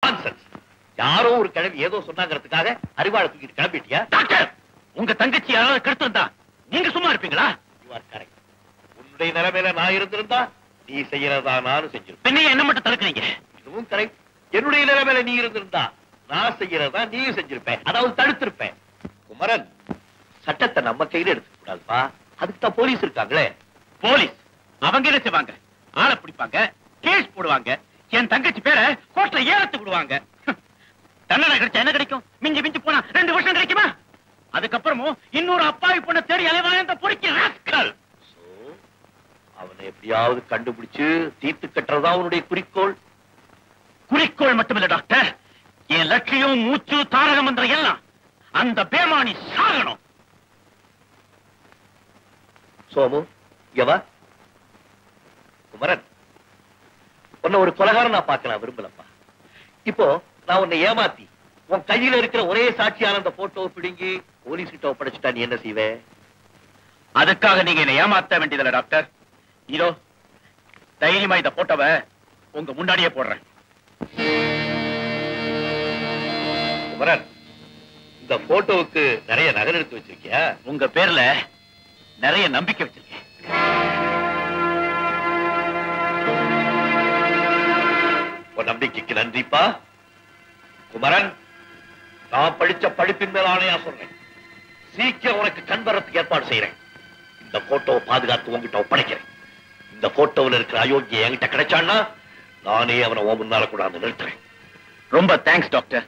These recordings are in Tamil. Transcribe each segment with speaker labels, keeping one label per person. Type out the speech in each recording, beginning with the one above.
Speaker 1: Nonsense. யாரோ ஒரு கிழவி ஏதோ சொன்னாங்கிறதுக்காக அறிவாளை தூக்கிட்டு கிளம்பிட்டியா
Speaker 2: டாக்டர் உங்க தங்கச்சி யாராவது கெடுத்திருந்தா நீங்க சும்மா இருப்பீங்களா
Speaker 1: You are correct. உன்னுடைய நிலைமையில நான் இருந்திருந்தா நீ செய்யறதா நானும் செஞ்சிருப்பேன்
Speaker 2: பின்னைய என்ன மட்டும் தடுக்கிறீங்க
Speaker 1: இதுவும் கரெக்ட் என்னுடைய நிலைமையில நீ இருந்திருந்தா நான் செய்யறதா நீயும் செஞ்சிருப்பேன் அதாவது தடுத்திருப்பேன் குமரன் சட்டத்தை நம்ம கையில எடுத்துக்க கூடாதுப்பா அதுக்கு தான் போலீஸ் இருக்காங்களே
Speaker 2: போலீஸ் அவங்க என்ன செய்வாங்க ஆளை பிடிப்பாங்க கேஸ் போடுவாங்க என் தங்கச்சி பேரை கோர்ட்ல ஏலத்து விடுவாங்க தண்டனை கிடைச்சா என்ன கிடைக்கும் மிஞ்சி மிஞ்சி போனா ரெண்டு வருஷம் கிடைக்குமா அதுக்கப்புறமும் இன்னொரு அப்பாவி பொண்ணை தேடி அலைவாங்க அந்த பொறுக்கி ராஸ்கல்
Speaker 1: So, அவனை எப்படியாவது கண்டுபிடிச்சு தீர்த்து கட்டுறதா அவனுடைய குறிக்கோள்
Speaker 2: குறிக்கோள் மட்டுமில்ல டாக்டர் என் லட்சியம் மூச்சு தாரக மந்திரம் எல்லாம் அந்த பேமானி சாகணும்
Speaker 1: சோமு இங்க வா குமரன் உன்னை ஒரு கொலகாரன் நான் பார்க்க நான் விரும்பலப்பா இப்போ நான் உன்னை ஏமாத்தி உன் கையில இருக்கிற ஒரே சாட்சியான அந்த போட்டோவை பிடுங்கி போலீஸ் கிட்ட ஒப்படைச்சிட்டா நீ என்ன செய்வே
Speaker 2: அதுக்காக நீங்க என்ன ஏமாத்த வேண்டியதில்ல டாக்டர் இதோ தைரியமா இந்த போட்டோவை உங்க முன்னாடியே போடுறேன்
Speaker 1: குமரன் இந்த போட்டோவுக்கு நிறைய நகல் எடுத்து வச்சிருக்கியா
Speaker 2: உங்க பேர்ல நிறைய நம்பிக்கை வச்சிருக்கேன்
Speaker 1: உன் நம்பிக்கைக்கு நன்றிப்பா குமரன் நான் படிச்ச படிப்பின் மேல ஆணையா சொல்றேன் சீக்கிரம் உனக்கு கண் வரத்துக்கு ஏற்பாடு செய்யறேன் இந்த போட்டோவை பாதுகாத்து உன்கிட்ட ஒப்படைக்கிறேன் இந்த போட்டோவில் இருக்கிற அயோக்கிய என்கிட்ட கிடைச்சான்னா நானே அவனை உன் முன்னால கூடாது நிறுத்துறேன்
Speaker 2: ரொம்ப தேங்க்ஸ் டாக்டர்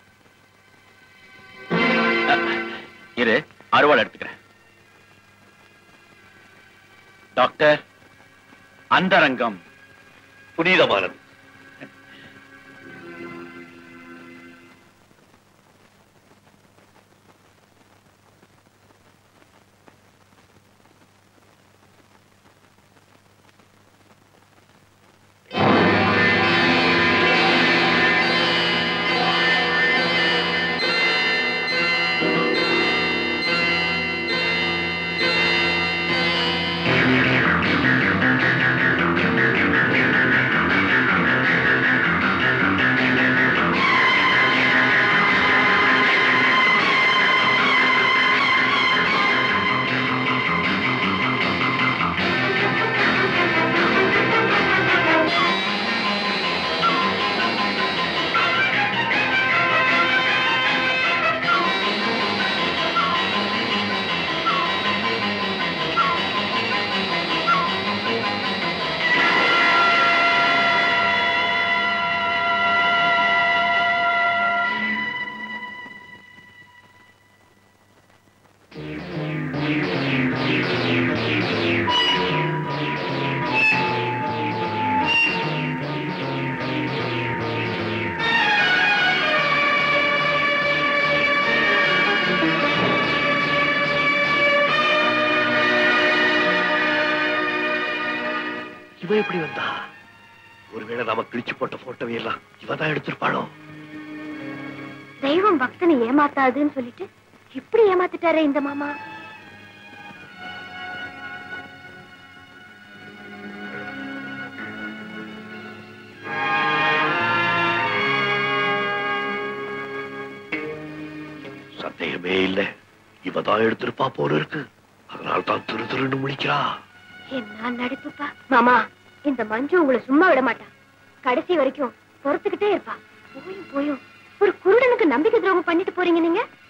Speaker 2: அஹ், இரு அறுவாள் எடுத்துக்கிறேன் டாக்டர் அந்தரங்கம்
Speaker 1: புனிதமானது இவ எப்படி வந்தா ஒருவேளை நாம கிழிச்சு போட்ட போட்டோவை எல்லாம் இவ தான் எடுத்திருப்பாளோ
Speaker 3: தெய்வம் பக்தனை ஏமாத்தாதுன்னு சொல்லிட்டு இப்படி ஏமாத்திட்டாரே இந்த மாமா
Speaker 1: சந்தேகமே இல்ல இவ தான் எடுத்திருப்பா போல இருக்கு அதனால தான் திரு திருன்னு முழிக்கிறா
Speaker 3: என்ன நடிப்புப்பா மாமா இந்த மஞ்சு உங்களை சும்மா விட மாட்டா கடைசி வரைக்கும் பொறுத்துக்கிட்டே இருப்பா போயும் போயும் ஒரு குருடனுக்கு நம்பிக்கை துரோகம் பண்ணிட்டு போறீங்க நீங்க